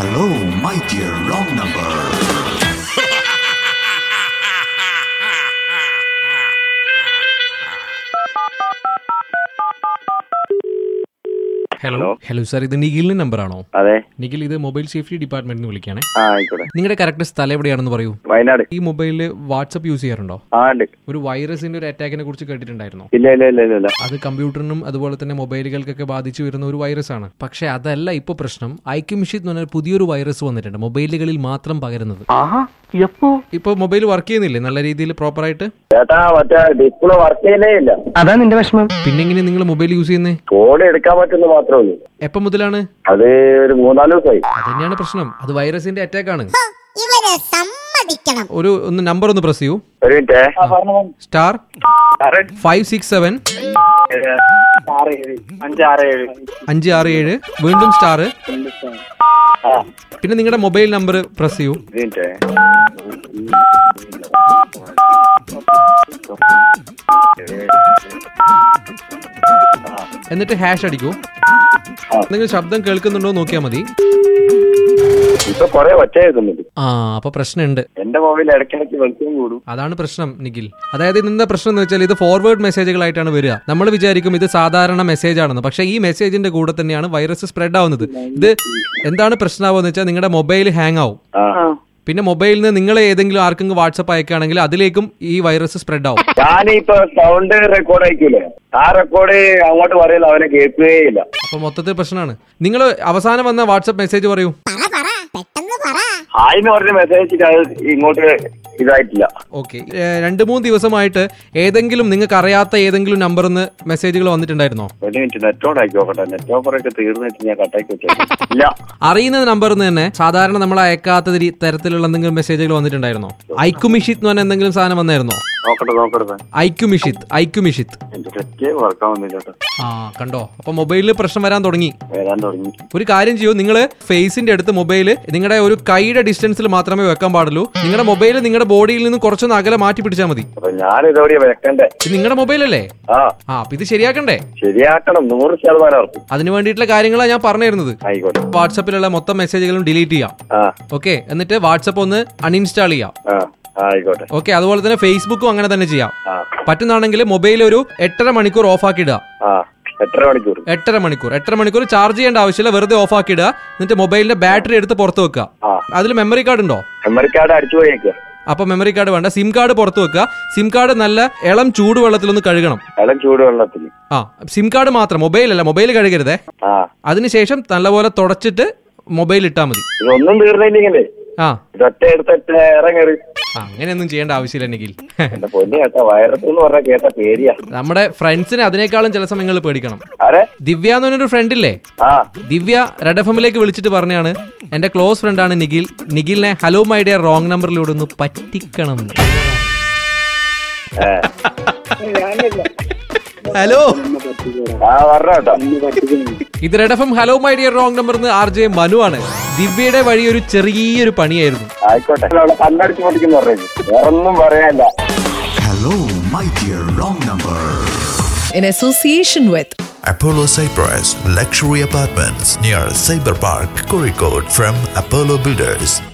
Hello, my dear wrong number. Hello hello sir ഇത് നിഖിലിന്റെ നമ്പറാണോ അതെ നിഖിൽ ഇത് മൊബൈൽ സേഫ്റ്റി ഡിപ്പാർട്ട്മെന്റിൽ നിന്ന് വിളിക്കുകയാണെ ആ ആയിക്കോട്ടെ നിങ്ങളുടെ കറക്റ്റ് സ്ഥലം എവിടെയാണെന്ന് പറയൂ വയനാട് ഈ മൊബൈലിൽ വാട്സപ്പ് യൂസ് ചെയ്യാറുണ്ടോ ആ ഉണ്ട് ഒരു വൈറസിന്റെ ഒരു അറ്റാക്കിനെ കുറിച്ച് കേട്ടിട്ടുണ്ടായിരുന്നോ ഇല്ല ഇല്ല ഇല്ല ഇല്ല ഇല്ല അത് കമ്പ്യൂട്ടറിനും അതുപോലെ തന്നെ മൊബൈലുകൾക്കൊക്കെ ബാധിച്ചു വരുന്ന ഒരു വൈറസ് ആണ് പക്ഷെ അതല്ല ഇപ്പോൾ പ്രശ്നം ഐക്യമിഷിത് എന്ന് പറഞ്ഞ പുതിയൊരു വൈറസ് വന്നിട്ടുണ്ട് മൊബൈലുകളിൽ മാത്രം പകരുന്നത് ഇപ്പോൾ മൊബൈൽ വർക്ക് ചെയ്യുന്നില്ലേ നല്ല രീതിയിൽ പ്രോപ്പറായിട്ട് ചേട്ടാ മറ്റേ ഡിസ്പ്ലേ വർക്ക് ചെയ്യുന്നേ ഇല്ല അതാ നിന്റെ വിഷമം പിന്നെ എങ്ങനെ നിങ്ങൾ മൊബൈൽ യൂസ് ചെയ്യുന്നേ ഫോൺ എടുക്കാൻ പറ്റുന്ന മാത്രമേ ഉള്ളൂ എപ്പം മുതലാണ് അത് ഒരു മൂന്നാല് ദിവസമായി അതന്നെയാണ് പ്രശ്നം അത് വൈറസിന്റെ അറ്റാക്ക് ആണ് ഇവരെ സമ്മതിക്കണം ഒരു ഒന്ന് നമ്പർ ഒന്ന് പ്രസ് ചെയ്യൂ ഒരു minute star five six seven അഞ്ചാറ് ഏഴ് അഞ്ച് ആറ് ഏഴ് വീണ്ടും സ്റ്റാർ പിന്നെ നിങ്ങളുടെ മൊബൈൽ നമ്പർ പ്രസ് ചെയ്യൂ ഒരു മിനിറ്റ് എന്നിട്ട് ഹാഷ് അടിക്കൂ നിങ്ങൾ ശബ്ദം കേൾക്കുന്നുണ്ടോ എന്ന് നോക്കിയാൽ മതി ഇപ്പൊ കൊറേ ഒച്ച കേൾക്കുന്നുണ്ട് ആ അപ്പൊ പ്രശ്നമുണ്ട് എന്റെ മൊബൈൽ ഇടയ്ക്കിടയ്ക്ക് വെളിച്ചം കൂടും അതാണ് പ്രശ്നം നിഖിൽ അതായത് ഇതെന്താ പ്രശ്നം എന്ന് വെച്ചാൽ ഇത് ഫോർവേഡ് മെസ്സേജുകളായിട്ടാണ് വരിക നമ്മൾ വിചാരിക്കും ഇത് സാധാരണ മെസ്സേജ് ആണെന്ന് പക്ഷേ ഈ മെസ്സേജിന്റെ കൂടെ തന്നെയാണ് വൈറസ് സ്പ്രെഡ് ആവുന്നത് ഇത് എന്താണ് പ്രശ്നമാവുമെന്ന് വെച്ചാൽ നിങ്ങളുടെ മൊബൈൽ ഹാങ് ആവും ആ പിന്നെ മൊബൈലിൽ നിന്ന് നിങ്ങൾ ഏതെങ്കിലും ആർക്കെങ്കിലും വാട്സപ്പ് അയക്കുകയാണെങ്കിൽ അതിലേക്കും ഈ വൈറസ് സ്പ്രെഡ് ആവും ഞാനിപ്പോ സൗണ്ട് റെക്കോർഡ് അയക്കൂലേ ആ റെക്കോർഡ് അങ്ങോട്ട് പറയില്ല അവനെ കേൾക്കുകയില്ല അപ്പൊ മൊത്തത്തിൽ പ്രശ്നമാണ് നിങ്ങൾ അവസാനം വന്ന വാട്സപ്പ് മെസ്സേജ് പറയൂ പറ പറ പെട്ടെന്ന് പറ ഹായ് എന്ന് പറഞ്ഞ മെസ്സേജ് ഇങ്ങോട്ട് ഇതായിട്ടില്ല ഓക്കെ രണ്ട് മൂന്ന് ദിവസമായിട്ട് ഏതെങ്കിലും നിങ്ങൾക്ക് അറിയാത്ത ഏതെങ്കിലും നമ്പറിൽ നിന്ന് മെസ്സേജുകൾ വന്നിട്ടുണ്ടായിരുന്നോ ഒരു മിനിറ്റ് നെറ്റ് ഓൺ ആക്കി നോക്കട്ടെ നെറ്റ് ഓഫറൊക്കെ തീർന്നിട്ട് ഞാൻ കട്ടാക്കി വെച്ചേക്കാം ഇല്ല അറിയുന്ന നമ്പറിൽ നിന്ന് തന്നെ സാധാരണ നമ്മൾ അയക്കാത്ത രീ- തരത്തിലുള്ള എന്തെങ്കിലും മെസ്സേജുകൾ വന്നിട്ടുണ്ടായിരുന്നോ ഐക്കുമിഷിത്ത് എന്ന് പറഞ്ഞ എന്തെങ്കിലും സാധനം വന്നായിരുന്നോ നോക്കട്ടെ നോക്കട്ടെ ഐക്കുമിഷിത്ത് ഐക്കുമിഷിത്ത് എന്റെ നെറ്റ് വർക്കാവുന്നില്ല കേട്ടോ ആ കണ്ടോ അപ്പൊ മൊബൈലിൽ പ്രശ്നം വരാൻ തുടങ്ങി വരാൻ തുടങ്ങി ഒരു കാര്യം ചെയ്യൂ നിങ്ങൾ ഫേസിന്റെ അടുത്ത് മൊബൈൽ നിങ്ങളുടെ ഒരു കൈയുടെ ഡിസ്റ്റൻസിൽ മാത്രമേ വെക്കാൻ പാടുള്ളൂ നിങ്ങളുടെ മൊബൈൽ നിങ്ങളുടെ ബോഡിയിൽ നിന്ന് കുറച്ചൊന്ന് അകലെ മാറ്റി പിടിച്ചാൽ മതി അപ്പൊ ഞാൻ ഇതോടെ വെക്കണ്ടേ ഇത് നിങ്ങളുടെ മൊബൈൽ അല്ലേ ആ ആ അപ്പൊ ഇത് ശരിയാക്കണ്ടേ ശരിയാക്കണം നൂറ് ശതമാനം ഉറപ്പ് അതിന് വേണ്ടിയിട്ടുള്ള കാര്യങ്ങളാണ് ഞാൻ പറഞ്ഞു തരുന്നത് ആയിക്കോട്ടെ വാട്സപ്പിലുള്ള മൊത്തം മെസ്സേജുകളും ഡിലീറ്റ് ചെയ്യാം ആ ഓക്കെ എന്നിട്ട് വാട്സപ്പ് ഒന്ന് അൺഇൻസ്റ്റാൾ ചെയ്യാം ആ ആയിക്കോട്ടെ ഓക്കെ അതുപോലെ തന്നെ ഫേസ്ബുക്കും അങ്ങനെ തന്നെ ചെയ്യാം ആ പറ്റുന്നാണെങ്കിൽ മൊബൈൽ ഒരു എട്ടര മണിക്കൂർ ഓഫ് ആക്കി ഇടുക ആ എത്ര മണിക്കൂർ എട്ടര മണിക്കൂർ എട്ടര മണിക്കൂർ ചാർജ് ചെയ്യേണ്ട ആവശ്യമില്ല വെറുതെ ഓഫ് ആക്കി ഇടുക എന്നിട്ട് മൊബൈലിന്റെ ബാറ്ററി എടുത്ത് പുറത്ത് വെക്കുക ആ അതിൽ മെമ്മറി കാർഡ് ഉണ്ടോ മെമ്മറി കാർഡ് അടിച്ചു പോയേക്കുക അപ്പൊ മെമ്മറി കാർഡ് വേണ്ട സിം കാർഡ് പുറത്ത് വെക്കുക സിം കാർഡ് നല്ല ഇളം ചൂടുവെള്ളത്തിലൊന്ന് കഴുകണം ഇളം ചൂടുവെള്ളത്തിൽ ആ സിം കാർഡ് മാത്രം മൊബൈൽ അല്ല മൊബൈൽ കഴുകരുതേ ആ അതിനുശേഷം നല്ലപോലെ തുടച്ചിട്ട് മൊബൈൽ ഇട്ടാൽ മതി ഇതൊന്നും തീർന്നില്ലെങ്കിലേ ആ ഇതൊറ്റ എടുത്തിട്ട് ഇറങ്ങറി ആ, അങ്ങനെയൊന്നും ചെയ്യേണ്ട ആവശ്യമില്ല നിഖിൽ എന്റെ പൊന്നു കേട്ട വൈറസ് എന്ന് പറഞ്ഞ കേട്ട പേടിയാ നമ്മുടെ ഫ്രണ്ട്സിനെ അതിനേക്കാളും ചില സമയങ്ങളിൽ പേടിക്കണം ആരെ ദിവ്യ എന്ന് പറഞ്ഞൊരു ഫ്രണ്ട് ഇല്ലേ ആ ദിവ്യ റെഡ് എഫ് എമ്മിലേക്ക് വിളിച്ചിട്ട് പറഞ്ഞാണ് എന്റെ ക്ലോസ് ഫ്രണ്ടാണ് നിഖിൽ നിഖിലിനെ ഹലോ മൈ ഡിയർ റോങ് നമ്പറിലൂടെ ഒന്ന് പറ്റിക്കണം ഏ. ഹലോ ആ പറഞ്ഞ കേട്ടോ ഇത് Red F M hello my dear wrong number R J Manu ആണ് ദിവ്യയുടെ വഴി ഒരു ചെറിയൊരു പണിയായിരുന്നു ആയിക്കോട്ടെ അവിടെ കണ്ണടിച്ച് പൊട്ടിക്കുന്നു പറഞ്ഞു വേറൊന്നും പറയാനില്ല Hello, my dear wrong number. in association with Apollo Cyprus Luxury Apartments near Cyber Park, Kozhikode from Apollo Builders.